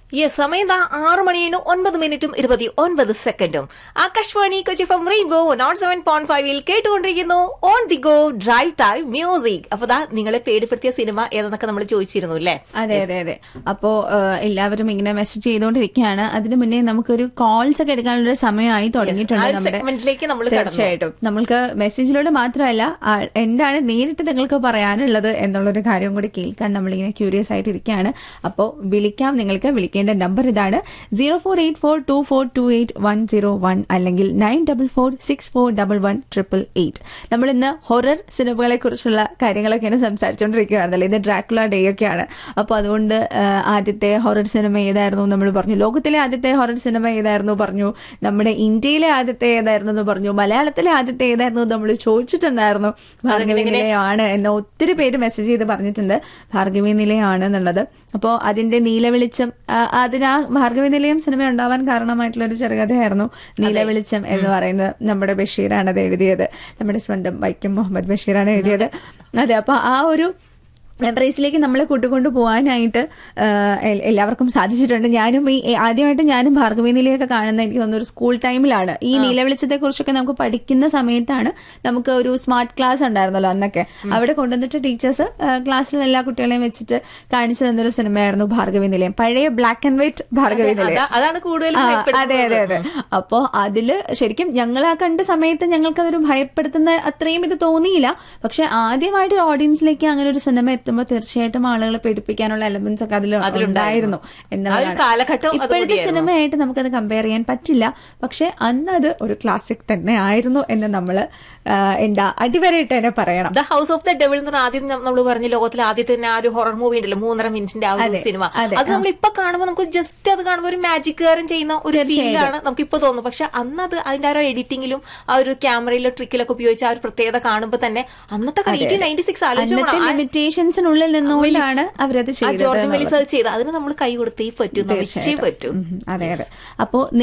yes സമയം ദാ ആറ് മണിയും ഒൻപത് മിനിറ്റും ഇരുപത്തി ഒൻപത് സെക്കൻഡും Akashvani Kochi from rainbow note seven point ഫൈവിൽ കേട്ടുകൊണ്ടിരിക്കുന്നു on the go drive time music അപ്പൊ ദാ നിങ്ങളെ പേടിപ്പെടുത്തിയ സിനിമ ഏതെന്നൊക്കെ നമ്മൾ ചോദിച്ചിരുന്നു അല്ലേ അതെ അതെ അതെ അപ്പോ ഏഹ്, എല്ലാവരും ഇങ്ങനെ മെസ്സേജ് ചെയ്തുകൊണ്ടിരിക്കുകയാണ് അതിനു മുന്നേ നമുക്കൊരു കോൾസ് ഒക്കെ എടുക്കാനുള്ള സമയമായി ആ തുടങ്ങിയിട്ടുണ്ട് ഒരു നമ്മുടെ സെഗ്മെന്റിലേക്ക് നമ്മൾ കടന്നു തീർച്ചയായിട്ടും നമ്മൾക്ക് മെസ്സേജിലൂടെ മാത്രമല്ല ആ, എന്താണ് നേരിട്ട് നിങ്ങൾക്ക് പറയാനുള്ളത് എന്നുള്ളൊരു കാര്യം കൂടി കേൾക്കാൻ നമ്മളിങ്ങനെ ക്യൂരിയസ് ആയിട്ട് ഇരിക്കുകയാണ് അപ്പോൾ വിളിക്കാം നിങ്ങൾക്ക് വിളിക്കേണ്ട നമ്പർ ഇതാണ് zero four eight four two four two eight one zero one അല്ലെങ്കിൽ nine double four six four double one triple eight നമ്മൾ ഇന്ന് ഹൊറർ സിനിമകളെ കുറിച്ചുള്ള കാര്യങ്ങളൊക്കെയാണ് സംസാരിച്ചുകൊണ്ടിരിക്കുകയാണല്ലോ ഇത് ഡ്രാക്കുല ഡേ ഒക്കെയാണ് അപ്പോൾ അതുകൊണ്ട് ആ, ആദ്യത്തെ ഹൊറർ സിനിമ ഏതായിരുന്നു നമ്മൾ പറഞ്ഞു ലോകത്തിലെ ആദ്യത്തെ ഹൊറർ സിനിമ ഏതായിരുന്നു പറഞ്ഞു നമ്മുടെ ഇന്ത്യയിലെ ആദ്യത്തെ ഏതായിരുന്നു എന്ന് പറഞ്ഞു മലയാളത്തിലെ ആദ്യത്തെ ഏതായിരുന്നു എന്ന് നമ്മൾ ചോദിച്ചിട്ടുണ്ടായിരുന്നു ഭാർഗവി നിലയമാണ് എന്ന് ഒത്തിരി പേര് മെസ്സേജ് ചെയ്ത് പറഞ്ഞിട്ടുണ്ട് ഭാർഗവി നിലയാണ് എന്നുള്ളത് അപ്പോൾ അതിന്റെ നീലവെളിച്ചം ആ, അതിന് ആ ഭാർഗവി നിലയം സിനിമ ഉണ്ടാവാൻ കാരണമായിട്ടുള്ള ഒരു ചെറുകഥയായിരുന്നു നീലവെളിച്ചം എന്ന് പറയുന്നത് നമ്മുടെ ബഷീറാണ് അത് എഴുതിയത് നമ്മുടെ സ്വന്തം വൈക്കം മുഹമ്മദ് ബഷീറാണ് എഴുതിയത് അതെ അപ്പൊ ആ ഒരു മെമ്മറീസിലേക്ക് നമ്മളെ കൂട്ടിക്കൊണ്ട് പോകാനായിട്ട് ആ, എൽ- എല്ലാവർക്കും സാധിച്ചിട്ടുണ്ട് ഞാനും ഈ ഏ, ആദ്യമായിട്ട് ഞാനും ഭാർഗവി നിലയൊക്കെ കാണുന്ന എനിക്ക് തോന്നുന്നു ഒരു സ്കൂൾ ടൈമിലാണ് ഈ നിലവിളിച്ചത്തെ കുറിച്ചൊക്കെ നമുക്ക് പഠിക്കുന്ന സമയത്താണ് നമുക്ക് ഒരു സ്മാർട്ട് ക്ലാസ് ഉണ്ടായിരുന്നല്ലോ അന്നൊക്കെ അവിടെ കൊണ്ടുവന്നിട്ട് ടീച്ചേഴ്സ് ക്ലാസ്സിലുള്ള എല്ലാ കുട്ടികളെയും വെച്ചിട്ട് കാണിച്ചു തന്നൊരു സിനിമയായിരുന്നു ഭാർഗവി നിലയം പഴയ ബ്ലാക്ക് ആൻഡ് വൈറ്റ് ഭാർഗവി നിലയം അതാ- അതാണ് കൂടുതൽ ആ, അതെ അതെ അതെ അപ്പോ അതില് ശരിക്കും ഞങ്ങൾ ആ കണ്ട സമയത്ത് ഞങ്ങൾക്ക് അതൊരു ഭയപ്പെടുത്തുന്ന അത്രയും ഇത് തോന്നിയില്ല പക്ഷെ ആദ്യമായിട്ട് ഒരു ഓഡിയൻസിലേക്ക് അങ്ങനെ ഒരു സിനിമ എത്തുമ്പോൾ തീർച്ചയായിട്ടും ആളുകളെ പേടിപ്പിക്കാനുള്ള എലമെന്റ്സ് ഒക്കെ അതിൽ ഉണ്ടായിരുന്നു ആ ഒരു കാലഘട്ടം ഇപ്പോഴത്തെ സിനിമയായിട്ട് നമുക്കത് കമ്പയർ ചെയ്യാൻ പറ്റില്ല പക്ഷെ അന്ന് അത് ഒരു ക്ലാസിക് തന്നെ ആയിരുന്നു എന്ന് നമ്മള് ആ, എന്താ അടിവരയിട്ട് തന്നെ പറയണം the house of the devil എന്ന് പറഞ്ഞ ആദ്യം നമ്മൾ പറഞ്ഞു ലോകത്തിലെ ആദ്യത്തെ തന്നെ ആ ഒരു ഹൊറർ മൂവി ഉണ്ടല്ലോ മൂന്നര മിനിറ്റിന്റെ ആ ഒരു സിനിമ അതെ, അത് നമ്മൾ ഇപ്പൊ കാണുമ്പോൾ നമുക്ക് ജസ്റ്റ് അത് കാണുമ്പോൾ ഒരു മാജിക്കുകാരൻ ചെയ്യുന്ന ഒരു ഫീലാണ് നമുക്ക് ഇപ്പൊ തോന്നുന്നു പക്ഷെ അന്ന് അത് അതിന്റെ ആ ഒരു എഡിറ്റിംഗിലും ആ ഒരു ക്യാമറയിലോ ട്രിക്കിലൊക്കെ ഉപയോഗിച്ച് ആ ഒരു പ്രത്യേകത കാണുമ്പോൾ തന്നെ അന്നത്തെ എയ്റ്റീൻ നയൻറ്റി സിക്സ് അന്നത്തെ ആലോചിച്ചു ലിമിറ്റേഷൻസിനുള്ളിൽ നിന്നുകൊണ്ടാണ് അവരത് ആ ചെയ്തത് ജോർജ് മെലിസ് അത് ചെയ്ത് അതിന് നമ്മൾ കൈ കൊടുത്തേ പറ്റൂ നിശ്ചയേ പറ്റൂ ഉം, അതെ അതെ അപ്പോ